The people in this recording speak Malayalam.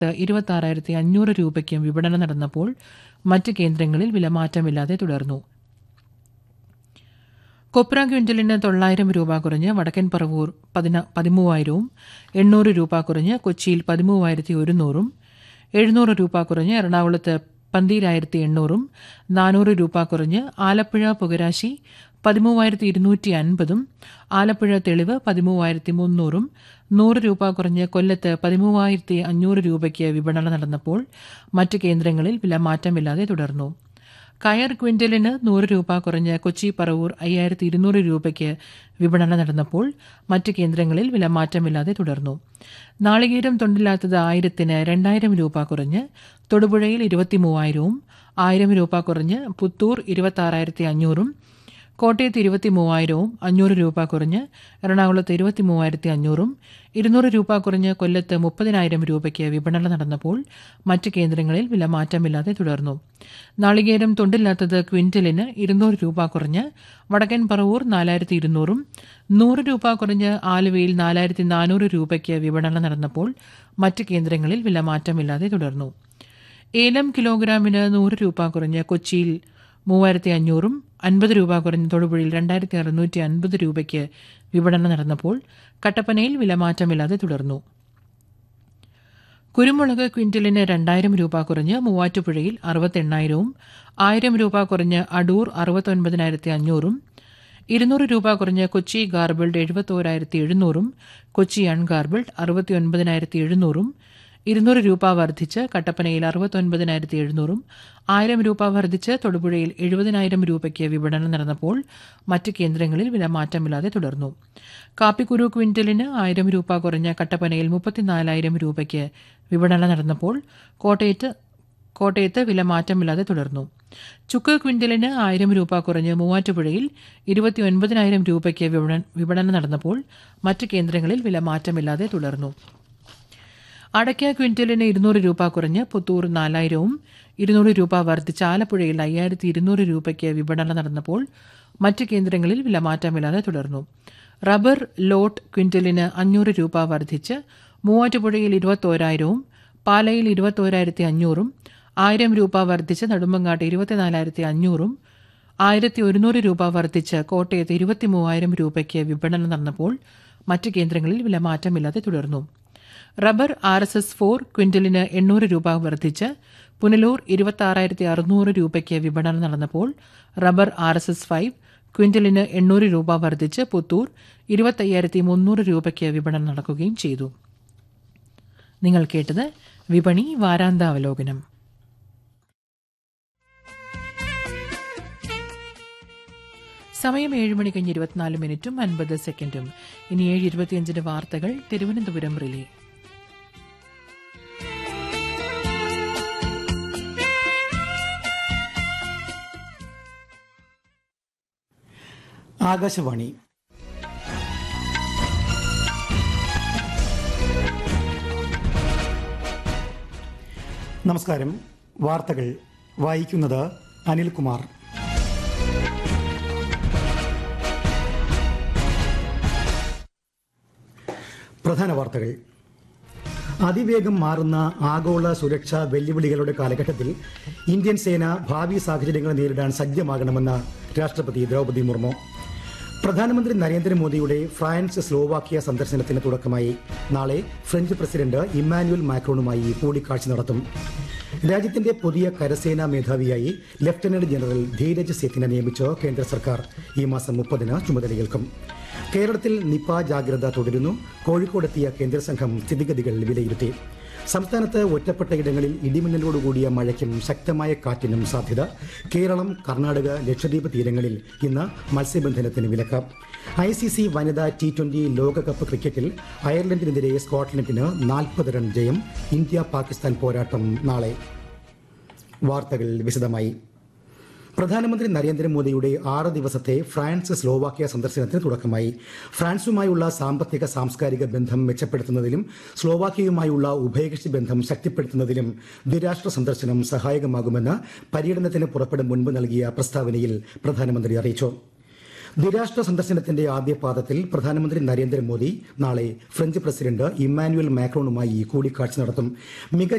ഇരുപത്തി അഞ്ഞൂറ് രൂപയ്ക്കും വിപണനം നടന്നപ്പോൾ മറ്റ് കേന്ദ്രങ്ങളിൽ വിലമാറ്റമില്ലാതെ തുടർന്നു കൊപ്ര ക്വിന്റലിന് തൊള്ളായിരം രൂപ കുറഞ്ഞ് വടക്കൻ പറവൂർ പതിന പതിമൂവായിരവും എണ്ണൂറ് രൂപ കുറഞ്ഞ് കൊച്ചിയിൽ പതിമൂവായിരത്തി ഒരുന്നൂറും എഴുന്നൂറ് രൂപ കുറഞ്ഞ് എറണാകുളത്ത് പന്തീരായിരത്തി എണ്ണൂറും നാനൂറ് രൂപ കുറഞ്ഞ് ആലപ്പുഴ പുകരാശി പതിമൂവായിരത്തി ഇരുന്നൂറ്റി അൻപതും ആലപ്പുഴ തെളിവ് പതിമൂവായിരത്തി മുന്നൂറും നൂറ് രൂപ കുറഞ്ഞ് കൊല്ലത്ത് പതിമൂവായിരത്തി അഞ്ഞൂറ് രൂപയ്ക്ക് വിപണനം നടന്നപ്പോൾ മറ്റ് കേന്ദ്രങ്ങളിൽ വില മാറ്റമില്ലാതെ തുടർന്നു കയർ ക്വിന്റലിന് നൂറ് രൂപ കുറഞ്ഞ് കൊച്ചി പറവൂർ അയ്യായിരത്തി ഇരുന്നൂറ് രൂപയ്ക്ക് വിപണനം നടന്നപ്പോൾ മറ്റ് കേന്ദ്രങ്ങളിൽ വില മാറ്റമില്ലാതെ തുടർന്നു നാളികേരം തൊണ്ടില്ലാത്തത് ആയിരത്തിന് രണ്ടായിരം രൂപ കുറഞ്ഞ് തൊടുപുഴയിൽ ഇരുപത്തി മൂവായിരവും ആയിരം രൂപ കുറഞ്ഞ് പുത്തൂർ ഇരുപത്തി അഞ്ഞൂറും കോട്ടയത്ത് ഇരുപത്തി മൂവായിരവും അഞ്ഞൂറ് രൂപ കുറഞ്ഞ് എറണാകുളത്ത് ഇരുപത്തി മൂവായിരത്തി അഞ്ഞൂറും ഇരുന്നൂറ് രൂപ കുറഞ്ഞ് കൊല്ലത്ത് മുപ്പതിനായിരം രൂപയ്ക്ക് വിപണനം നടന്നപ്പോൾ മറ്റ് കേന്ദ്രങ്ങളിൽ വില മാറ്റമില്ലാതെ തുടർന്നു നാളികേരം തൊണ്ടില്ലാത്തത് ക്വിന്റലിന് ഇരുന്നൂറ് രൂപ കുറഞ്ഞ് വടക്കൻ പറവൂർ നാലായിരത്തി ഇരുന്നൂറും നൂറ് രൂപ കുറഞ്ഞ് ആലുവയിൽ നാലായിരത്തി നാനൂറ് രൂപയ്ക്ക് വിപണനം നടന്നപ്പോൾ മറ്റ് കേന്ദ്രങ്ങളിൽ വില മാറ്റമില്ലാതെ തുടർന്നു ഏലം കിലോഗ്രാമിന് നൂറ് രൂപ കുറഞ്ഞ് കൊച്ചിയിൽ മൂവായിരത്തി അഞ്ഞൂറും അൻപത് രൂപ കുറഞ്ഞ് തൊടുപുഴയിൽ രണ്ടായിരത്തി അറുന്നൂറ്റി അൻപത് രൂപയ്ക്ക് വിപണനം നടന്നപ്പോൾ കട്ടപ്പനയിൽ വിലമാറ്റമില്ലാതെ തുടർന്നു കുരുമുളക് ക്വിന്റലിന് രണ്ടായിരം രൂപ കുറഞ്ഞ് മൂവാറ്റുപുഴയിൽ അറുപത്തെണ്ണായിരവും ആയിരം രൂപ കുറഞ്ഞ് അടൂർ അറുപത്തൊൻപതിനായിരത്തി അഞ്ഞൂറും ഇരുന്നൂറ് രൂപ കുറഞ്ഞ് കൊച്ചി ഗാർബിൾഡ് എഴുപത്തോരായിരത്തി എഴുന്നൂറും കൊച്ചി അൺഗാർബിൾഡ് അറുപത്തി ഒൻപതിനായിരത്തി എഴുന്നൂറും ഇരുന്നൂറ് രൂപ വർദ്ധിച്ച് കട്ടപ്പനയിൽ അറുപത്തൊൻപതിനായിരത്തി എഴുന്നൂറും ആയിരം രൂപ വർദ്ധിച്ച് തൊടുപുഴയിൽ എഴുപതിനായിരം രൂപയ്ക്ക് വിപണനം നടന്നപ്പോൾ മറ്റ് കേന്ദ്രങ്ങളിൽ വില മാറ്റമില്ലാതെ തുടർന്നു കാപ്പിക്കുരു ക്വിന്റലിന് ആയിരം രൂപ കുറഞ്ഞ കട്ടപ്പനയിൽ മുപ്പത്തിനാലായിരം രൂപയ്ക്ക് വിപണനം നടന്നപ്പോൾ കോട്ടയത്ത് കോട്ടയത്ത് വില മാറ്റമില്ലാതെ തുടർന്നു ചുക്ക് ക്വിന്റലിന് ആയിരം രൂപ കുറഞ്ഞ് മൂവാറ്റുപുഴയിൽ ഇരുപത്തി ഒൻപതിനായിരം രൂപയ്ക്ക് വിപണനം നടന്നപ്പോൾ മറ്റ് കേന്ദ്രങ്ങളിൽ വില മാറ്റമില്ലാതെ തുടർന്നു അടയ്ക്ക ക്വിന്റലിന് ഇരുന്നൂറ് രൂപ കുറഞ്ഞ് പുത്തൂർ നാലായിരവും ഇരുന്നൂറ് രൂപ വർദ്ധിച്ച് ആലപ്പുഴയിൽ അയ്യായിരത്തി ഇരുന്നൂറ് രൂപയ്ക്ക് വിപണനം നടന്നപ്പോൾ മറ്റ് കേന്ദ്രങ്ങളിൽ വിലമാറ്റമില്ലാതെ തുടർന്നു റബ്ബർ ലോട്ട് ക്വിന്റലിന് അഞ്ഞൂറ് രൂപ വർദ്ധിച്ച് മൂവാറ്റുപുഴയിൽ ഇരുപത്തോരായിരവും പാലയിൽ ഇരുപത്തോരായിരത്തി അഞ്ഞൂറും ആയിരം രൂപ വർദ്ധിച്ച് നെടുമ്പങ്ങാട്ട് ഇരുപത്തിനാലായിരത്തി അഞ്ഞൂറും ആയിരത്തി ഒരുന്നൂറ് രൂപ വർദ്ധിച്ച് കോട്ടയത്ത് ഇരുപത്തി മൂവായിരം രൂപയ്ക്ക് വിപണനം നടന്നപ്പോൾ മറ്റ് കേന്ദ്രങ്ങളിൽ വിലമാറ്റമില്ലാതെ തുടർന്നു rubber R S S four ക്വിന്റലിന് എണ്ണൂറ് രൂപ വർദ്ധിച്ച് പുനലൂർ ഇരുപത്തി അറുന്നൂറ് രൂപയ്ക്ക് വിപണനം നടന്നപ്പോൾ rubber R S S five ക്വിന്റലിന് എണ്ണൂറ് രൂപ വർദ്ധിച്ച് പുത്തൂർ ഇരുപത്തയ്യായിരത്തി മുന്നൂറ് രൂപയ്ക്ക് വിപണനം നടക്കുകയും ചെയ്തു നിങ്ങൾ കേട്ടത് വിപണി വാരാന്താവലോകനം സമയം ഏഴ് മണി കഴിഞ്ഞ് ഇരുപത്തിനാല് മിനിറ്റും അൻപത് സെക്കൻഡും ഇനി ഏഴ് ഇരുപത്തിയഞ്ചിന് വാർത്തകൾ തിരുവനന്തപുരം റിലേ ആകാശവാണി നമസ്കാരം വാർത്തകൾ വായിക്കുന്നത് അനിൽകുമാർ പ്രധാന വാർത്തകൾ അതിവേഗം മാറുന്ന ആഗോള സുരക്ഷാ വെല്ലുവിളികളുടെ കാലഘട്ടത്തിൽ ഇന്ത്യൻ സേന ഭാവി സാഹചര്യങ്ങൾ നേരിടാൻ സജ്ജമാകണമെന്ന് രാഷ്ട്രപതി ദ്രൗപദി മുർമു പ്രധാനമന്ത്രി നരേന്ദ്രമോദിയുടെ ഫ്രാൻസ് സ്ലോവാക്യ സന്ദർശനത്തിന് തുടക്കമായി നാളെ ഫ്രഞ്ച് പ്രസിഡന്റ് ഇമ്മാനുവൽ മാക്രോണുമായി കൂടിക്കാഴ്ച നടത്തും രാജ്യത്തിന്റെ പുതിയ കരസേനാ മേധാവിയായി ലഫ്റ്റനന്റ് ജനറൽ ധീരജ് സേത്തിനെ നിയമിച്ച് കേന്ദ്ര സർക്കാർ ഈ മാസം മുപ്പതിന് ചുമതലയേൽക്കും കേരളത്തിൽ നിപ ജാഗ്രത തുടരുന്നു കോഴിക്കോടെത്തിയ കേന്ദ്ര സംഘം സ്ഥിതിഗതികൾ വിലയിരുത്തി സംസ്ഥാനത്ത് ഒറ്റപ്പെട്ട ഇടങ്ങളിൽ ഇടിമിന്നലോടുകൂടിയ മഴയ്ക്കും ശക്തമായ കാറ്റിനും സാധ്യത കേരളം കർണാടക ലക്ഷദ്വീപ് തീരങ്ങളിൽ ഇന്ന് മത്സ്യബന്ധനത്തിന് വിലക്ക് ഐ സി സി വനിതാ ടി ട്വന്റി ലോകകപ്പ് ക്രിക്കറ്റിൽ അയർലൻഡിനെതിരെ സ്കോട്ട്ലൻഡിന് നാൽപ്പത് റൺ ജയം ഇന്ത്യ പാകിസ്ഥാൻ പോരാട്ടം നാളെ വാർത്തകൾ വിശദമായി പ്രധാനമന്ത്രി നരേന്ദ്രമോദിയുടെ ആറ് ദിവസത്തെ ഫ്രാൻസ് സ്ലോവാക്യ സന്ദർശനത്തിന് തുടക്കമായി ഫ്രാൻസുമായുള്ള സാമ്പത്തിക സാംസ്കാരിക ബന്ധം മെച്ചപ്പെടുത്തുന്നതിലും സ്ലോവാക്യയുമായുള്ള ഉഭയകക്ഷി ബന്ധം ശക്തിപ്പെടുത്തുന്നതിലും ദ്വിരാഷ്ട്ര സന്ദർശനം സഹായകമാകുമെന്ന് പര്യടനത്തിന് പുറപ്പെടും മുൻപ് നൽകിയ പ്രസ്താവനയിൽ പ്രധാനമന്ത്രി അറിയിച്ചു ദ്വിരാഷ്ട്ര സന്ദർശനത്തിന്റെ ആദ്യ പാദത്തിൽ പ്രധാനമന്ത്രി നരേന്ദ്രമോദി നാളെ ഫ്രഞ്ച് പ്രസിഡന്റ് ഇമ്മാനുവൽ മാക്രോണുമായി കൂടിക്കാഴ്ച നടത്തും മികച്ച